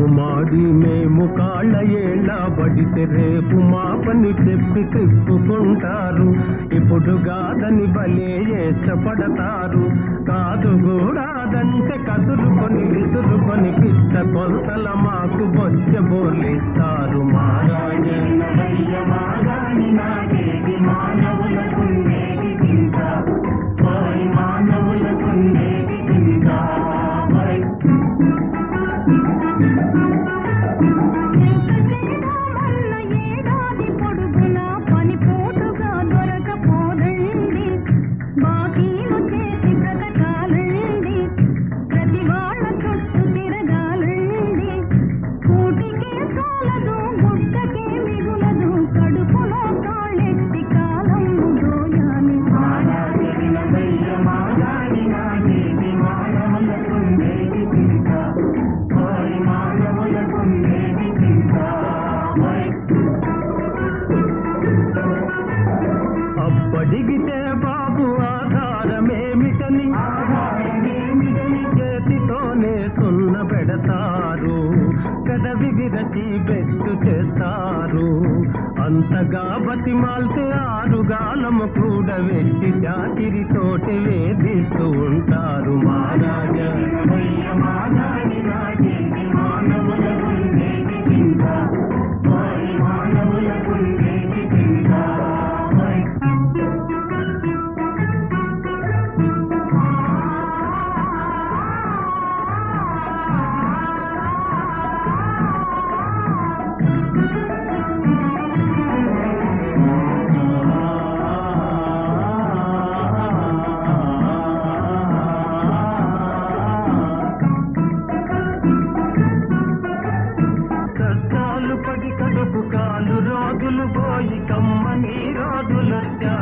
మాడి మేము కాళ్ళ ఏళ్ళ పడితే రేపు మా పని చెప్పి తిప్పుకుంటారు ఇప్పుడు కాదని బలే ఇష్టపడతారు కాదు కూడాదంటే కదులుకొని విసురుకొని పిచ్చ కొలతల మాకు బొచ్చ బోర్లిస్తారు మారాయణ మాగాని నాగేది మానవులకుండేది చింత ఓయ్ మానవులకుండేది చింత ఓయ్ ఎంత చేద్దామన్న ఏడాది పొడుగునా పని పోటుగా దొరకపోదండి బాకీలు చేసి బ్రతకాలండి ప్రతి వాళ్ళ చుట్టూ తిరగాలండి కూటికే చాలదు గుడ్డకే మిగులదు కడుపులో కాళ్ళెత్తి కాలం దోయాలి మాగాని మాగాని నాగేది మానవులకుండేది చింత ఓయ్ మానవులకుండేది చింత ఓయ్ అప్పడిగితే బాబు ఆధారమేమిటని ఆధారమేమిటని చేతితోనే సున్న పెడతారు పెదవి విరచి బెట్టు చేస్తారు అంతగా బతిమాల్తే ఆరుగాలము కూడా వెట్టి చాకిరితోటి వేధిస్తూ ఉంటారు మహారాజా మాగాని నాగేది మానవులకుండేది చింత ఓయ్ మానవులకుండేది చింత ఓయ్ కష్టాలు పడి కడుపు కాలు రోజులు పోయి కమ్మని రోజులొచ్చా